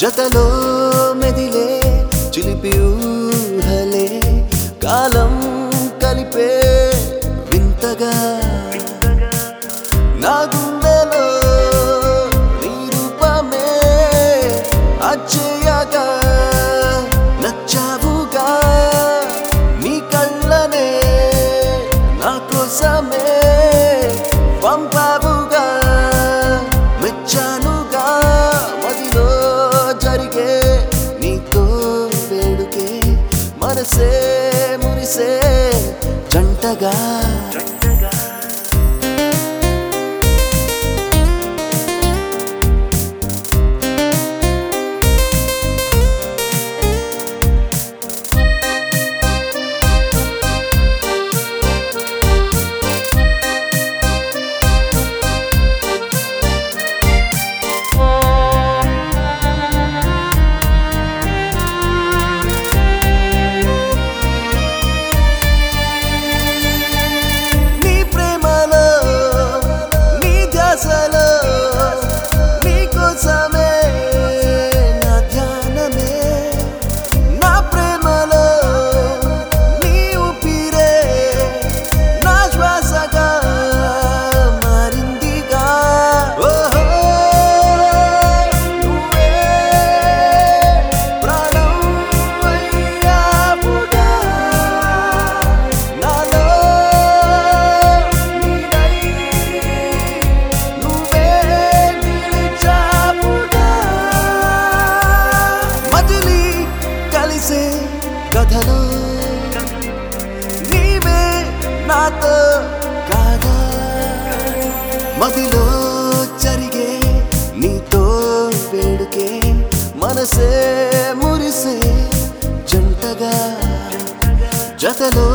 జతలో మెదిలే చిలిపి ఊహలే కాలం కలిపే వింతగా నా గుండెలో నీ రూపమే అచ్చయగా నచ్చావుగా నీ కళ్ళనే నా కోసమే పంపావుగా మెచ్చానుగా మదిలో జరిగే నీతో వేడుకే మనసే మురిసే జంటగా నీ ప్రేమలో నీ ధ్యాసలో నీ కోసమే నా ధ్యానమే నా ప్రేమలో నీ ఊపిరే నా శ్వాసగా మారిందిగా ఓహో నువ్వే ప్రాణం అయ్యావుగా నాలో నీడై నువ్వే నిలిచావుగా మజిలీ కలిసే కథలో నీవే నాతో కాదా మదిలో జరిగే నీతో వేడుకే మనసే మురిసే జంటగా జతలో